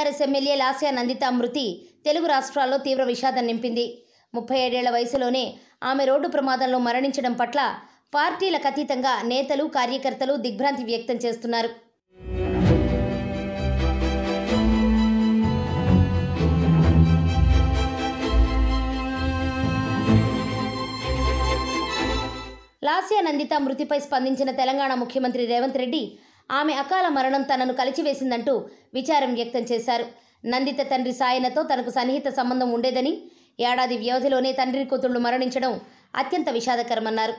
BRS MLA Lasya Nanditha మృతి తెలుగు రాష్ట్రాల్లో తీవ్ర విషాదం నింపింది ముప్పై ఏడేళ్ల వయసులోనే ఆమె రోడ్డు ప్రమాదంలో మరణించడం పట్ల పార్టీలకు అతీతంగా నేతలు కార్యకర్తలు దిగ్భ్రాంతి వ్యక్తం చేస్తున్నారు లాస్యా నందిత మృతిపై స్పందించిన తెలంగాణ ముఖ్యమంత్రి రేవంత్ రెడ్డి ఆమె అకాల మరణం తనను కలిచివేసిందంటూ విచారం వ్యక్తం చేశారు నందిత తండ్రి సాయనతో తనకు సన్నిహిత సంబంధం ఉండేదని ఏడాది వ్యవధిలోనే తండ్రి కూతుళ్లు మరణించడం అత్యంత విషాదకరమన్నారు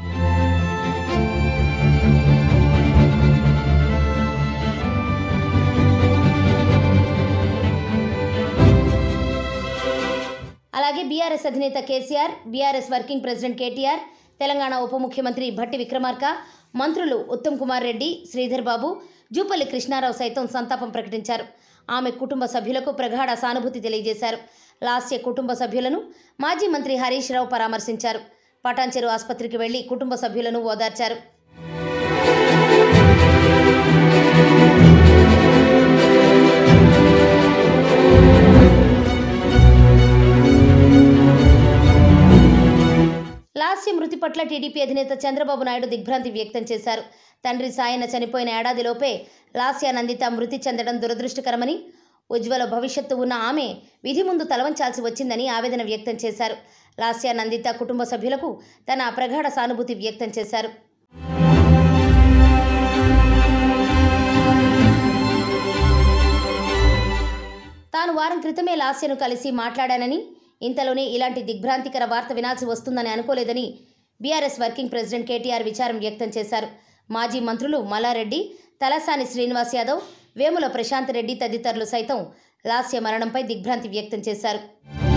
అలాగే బీఆర్ఎస్ అధినేత KCR BRS working president KTR Telangana ఉప ముఖ్యమంత్రి భట్టి విక్రమార్క మంత్రులు ఉత్తమ్ కుమార్ రెడ్డి శ్రీధర్ బాబు జూపల్లి కృష్ణారావు సైతం సంతాపం ప్రకటించారు ఆమె కుటుంబ సభ్యులకు ప్రగాఢ సానుభూతి తెలియజేశారు లాస్య కుటుంబ సభ్యులను మాజీ మంత్రి హరీష్ రావు పరామర్శించారు పటాన్చెరు ఆసుపత్రికి వెళ్లి కుటుంబ సభ్యులను ఓదార్చారు లాస్య మృతి పట్ల టీడీపీ అధినేత చంద్రబాబు నాయుడు దిగ్భ్రాంతి వ్యక్తం చేశారు తండ్రి సాయన చనిపోయిన ఏడాదిలోపే లాస్య నందిత మృతి చెందడం దురదృష్టకరమని ఉజ్వల భవిష్యత్తు ఉన్న ఆమె విధి ముందు తలవంచాల్సి వచ్చిందని ఆవేదన వ్యక్తం చేశారు లాస్య నందిత కుటుంబ సభ్యులకు తన ప్రగాఢ సానుభూతి వ్యక్తం చేశారు తాను వారం క్రితమే లాస్యను కలిసి మాట్లాడానని ఇంతలోనే ఇలాంటి దిగ్భ్రాంతికర వార్త వినాల్సి వస్తుందని అనుకోలేదని బీఆర్ఎస్ వర్కింగ్ ప్రెసిడెంట్ కేటీఆర్ విచారం వ్యక్తం చేశారు మాజీ మంత్రులు మల్లారెడ్డి తలసాని శ్రీనివాస్ యాదవ్ వేముల ప్రశాంత్ రెడ్డి తదితరులు సైతం లాస్య మరణంపై దిగ్భ్రాంతి వ్యక్తం చేశారు